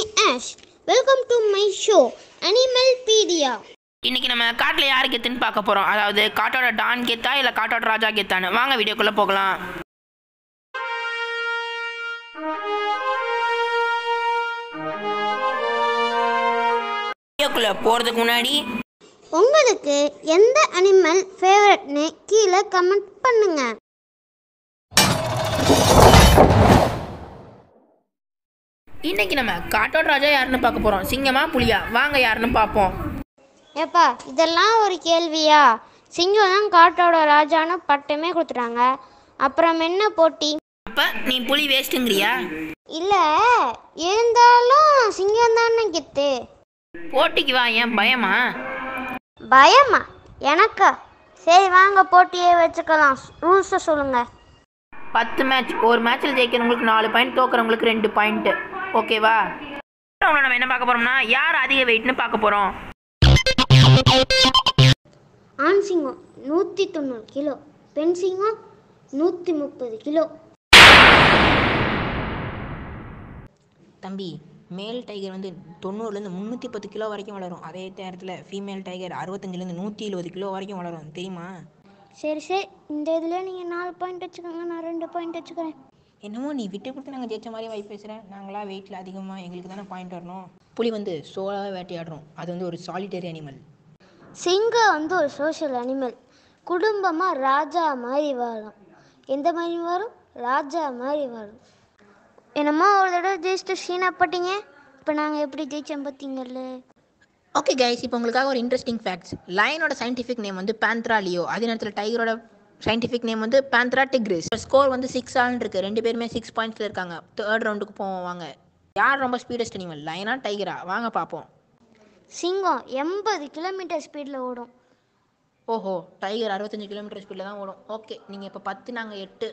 ash welcome to my show Animalpedia இன்னைக்கு நம்ம காட்டில் யார் கெத்துன்னு பார்க்க போகிறோம் அதாவது காட்டோட டான் கெத்தா இல்லை காட்டோட ராஜா கெத்தான்னு வாங்க வீடியோக்குள்ளே போகலாம் வீடியோக்குள்ளே போகிறதுக்கு முன்னாடி உங்களுக்கு எந்த அனிமல் ஃபேவரட்னு கீழே கமெண்ட் பண்ணுங்க இன்னைக்கு நம்ம காட்டோட ராஜா யாருன்னு பார்க்க போகிறோம் சிங்கமா புலியா வாங்க யாருன்னு பார்ப்போம் ஏப்பா இதெல்லாம் ஒரு கேள்வியா சிங்கம் தான் காட்டோட ராஜான்னு பட்டமே கொடுத்துட்டாங்க அப்புறம் என்ன போட்டி அப்போ நீ புலி வேஸ்ட்டுங்கிறியா இல்லை இருந்தாலும் சிங்கம் தானே கித்து போட்டிக்கு வா ஏன் பயமா பயமா எனக்கா சரி வாங்க போட்டியே வச்சுக்கலாம் ரூல்ஸை சொல்லுங்க பத்து மேட்ச் ஒரு மேட்ச்சில் ஜெயிக்கிறவங்களுக்கு நாலு பாயிண்ட் தோக்குறவங்களுக்கு ரெண்டு பாயிண்ட்டு ஓகேவா அப்புறம் நம்ம என்ன பார்க்க போகிறோம்னா யார் அதிக வெயிட்னு பார்க்க போகிறோம் ஆண் சிங்கம் நூற்றி தொண்ணூறு கிலோ பெண் சிங்கம் நூற்றி முப்பது கிலோ தம்பி மேல் டைகர் வந்து தொண்ணூறுலேருந்து முந்நூற்றி பத்து கிலோ வரைக்கும் வளரும் அதே நேரத்தில் ஃபீமேல் டைகர் அறுபத்தஞ்சிலேருந்து நூற்றி எழுபது கிலோ வரைக்கும் வளரும் தெரியுமா சரி சரி இந்த இதில் நீங்கள் நாலு பாயிண்ட் வச்சுக்கோங்க நான் ரெண்டு பாயிண்ட் வச்சுக்கிறேன் என்னமோ நீ விட்டு கொடுத்து நாங்கள் ஜெயிச்ச மாதிரி வாய் பேசுகிறேன் நாங்களாம் வெயிட்டில் அதிகமாக எங்களுக்கு தானே பாயிண்ட் வரணும் புலி வந்து சோலாக வேட்டையாடுறோம் அது வந்து ஒரு சாலிட்டரி அனிமல் சிங்கம் வந்து ஒரு சோஷியல் அனிமல் குடும்பமாக ராஜா மாதிரி வாழும் எந்த மாதிரி வரும் ராஜா மாதிரி வாழும் என்னமோ ஒரு தடவை ஜெயிச்சுட்டு சீனா போட்டீங்க இப்போ நாங்கள் எப்படி ஜெயிச்சோம் பார்த்தீங்கல்ல ஓகே கைஸ் இப்போ உங்களுக்காக ஒரு இன்ட்ரெஸ்டிங் ஃபேக்ட்ஸ் லயனோட சயின்டிஃபிக் நேம் வந்து பேந்த்ரா லியோ அதே நேரத்தில் டைகரோட சயின்டிஃபிக் நேம் வந்து பேந்த்ரா டிக்ரிஸ் ஸ்கோர் வந்து சிக்ஸ் ஆல் இருக்கு ரெண்டு பேருமே சிக்ஸ் பாயிண்ட்ஸில் இருக்காங்க தேர்ட் ரவுண்டுக்கு போவோம் வாங்க யார் ரொம்ப ஸ்பீடஸ்ட் அனிமல் லயனா டைகரா வாங்க பார்ப்போம் சிங்கம் எண்பது கிலோமீட்டர் ஸ்பீடில் ஓடும் ஓஹோ டைகர் அறுபத்தஞ்சு கிலோமீட்டர் ஸ்பீடில் தான் ஓடும் ஓகே நீங்கள் இப்போ பத்து நாங்கள் எட்டு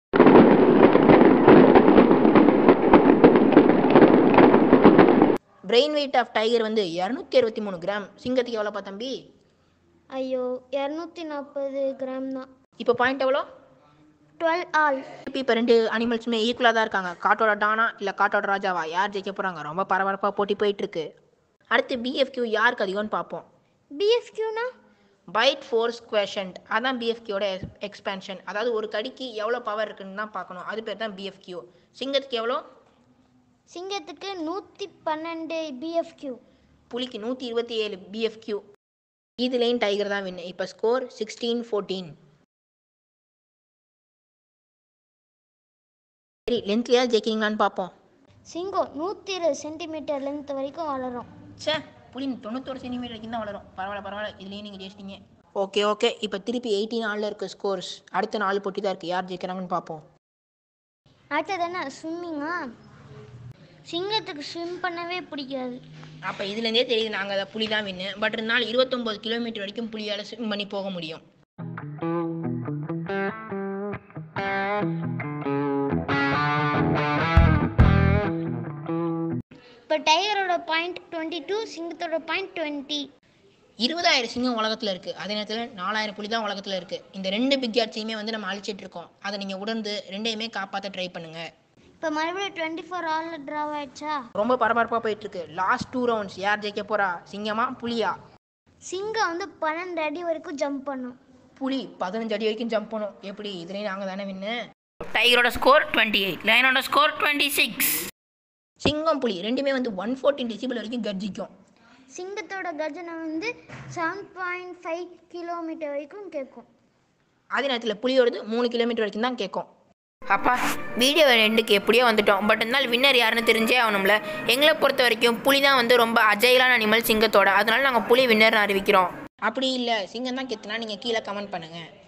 பிரெயின் வெயிட் ஆஃப் டைகர் வந்து இரநூத்தி அறுபத்தி மூணு கிராம் சிங்கத்துக்கு எவ்வளோப்பா தம்பி ஐயோ இரநூத்தி நாற்பது கிராம் தான் இப்போ பாயிண்ட் எவ்வளோ டுவெல் ஆல் இப்போ ரெண்டு அனிமல்ஸுமே ஈக்குவலாக தான் இருக்காங்க காட்டோட டானா இல்லை காட்டோட ராஜாவா யார் ஜெயிக்க போகிறாங்க ரொம்ப பரபரப்பாக போட்டி போயிட்டு இருக்கு அடுத்து பிஎஃப்கியூ யாருக்கு அதிகம்னு பார்ப்போம் பிஎஃப்கியூனா பைட் ஃபோர்ஸ் குவேஷன்ட் அதான் பிஎஃப்கியோட எக்ஸ்பேன்ஷன் அதாவது ஒரு கடிக்கு எவ்வளோ பவர் இருக்குன்னு தான் பார்க்கணும் அது பேர் தான் பிஎஃப்கியூ சிங்கத்துக்கு எவ்வளோ சிங்கத்துக்கு நூற்றி பன்னெண்டு பிஎஃப்கியூ புலிக்கு நூற்றி இருபத்தி ஏழு பிஎஃப்கியூ இதுலேயும் டைகர் தான் வின்னு இப்போ ஸ்கோர் சிக்ஸ்டீன் ஃபோர்டீன் சரி லென்த்லையாவது ஜெயிக்கிறீங்களான்னு பார்ப்போம் சிங்கம் நூற்றி இருபது சென்டிமீட்டர் லென்த் வரைக்கும் வளரும் சே புலி தொண்ணூத்தொரு சென்டிமீட்டர் வரைக்கும் தான் வளரும் பரவாயில்ல பரவாயில்ல இதுலேயும் நீங்கள் ஜெயிச்சிட்டீங்க ஓகே ஓகே இப்போ திருப்பி எயிட்டீன் நாளில் இருக்க ஸ்கோர்ஸ் அடுத்த நாலு போட்டி தான் இருக்குது யார் ஜெயிக்கிறாங்கன்னு பார்ப்போம் அடுத்தது என்ன ஸ்விம்மிங்கா சிங்கத்துக்கு ஸ்விம் பண்ணவே பிடிக்காது அப்போ இதுலேருந்தே தெரியுது நாங்கள் அதை புலி தான் வின்னு பட் இருந்தாலும் இருபத்தொம்போது கிலோமீட்டர் வரைக்கும் புலியால் ஸ்விம் பண்ணி போக முடியும் இப்போ டைகரோட பாயிண்ட் டுவெண்ட்டி டூ சிங்கத்தோட பாயிண்ட் டுவெண்ட்டி இருபதாயிரம் சிங்கம் உலகத்தில் இருக்குது அதே நேரத்தில் நாலாயிரம் புலி தான் உலகத்தில் இருக்குது இந்த ரெண்டு பிக் யாட்ஸையுமே வந்து நம்ம அழிச்சிட்டு இருக்கோம் அதை நீங்கள் உணர்ந்து ரெண்டையுமே காப்பாற்ற ட்ரை பண்ணுங்கள் இப்போ மறுபடியும் டுவெண்ட்டி ஃபோர் ஆல் ட்ராவ் ஆயிடுச்சா ரொம்ப பரபரப்பாக போயிட்டு இருக்கு லாஸ்ட் டூ ரவுண்ட்ஸ் யார் ஜெயிக்க போறா சிங்கமா புலியா சிங்கம் வந்து பன்னெண்டு அடி வரைக்கும் ஜம்ப் பண்ணும் புலி பதினஞ்சு அடி வரைக்கும் ஜம்ப் பண்ணும் எப்படி இதுலேயும் நாங்கள் தானே வின்னு டைகரோட ஸ்கோர் டுவெண்ட்டி எயிட் லைனோட ஸ்கோர் டுவெண்ட்டி சிக்ஸ் சிங்கம் புலி ரெண்டுமே வந்து ஒன் ஃபோர்டீன் டெசிபிள் வரைக்கும் கர்ஜிக்கும் சிங்கத்தோட கர்ஜனை வந்து செவன் பாயிண்ட் ஃபைவ் கிலோமீட்டர் வரைக்கும் கேட்கும் அதே நேரத்தில் புலியோடது மூணு கிலோமீட்டர் வரைக்கும் தான் கேட்கும் அப்பா வீடியோ ரெண்டுக்கு எப்படியோ வந்துட்டோம் பட் இருந்தாலும் வின்னர் யாருன்னு தெரிஞ்சே ஆகணும்ல எங்களை பொறுத்த வரைக்கும் புலி தான் வந்து ரொம்ப அஜயிலான அனிமல் சிங்கத்தோட அதனால நாங்கள் புலி வின்னர்னு அறிவிக்கிறோம் அப்படி இல்லை சிங்கம் தான் கெத்துனா நீங்கள் கீழே கமெண்ட் பண்ணுங்கள்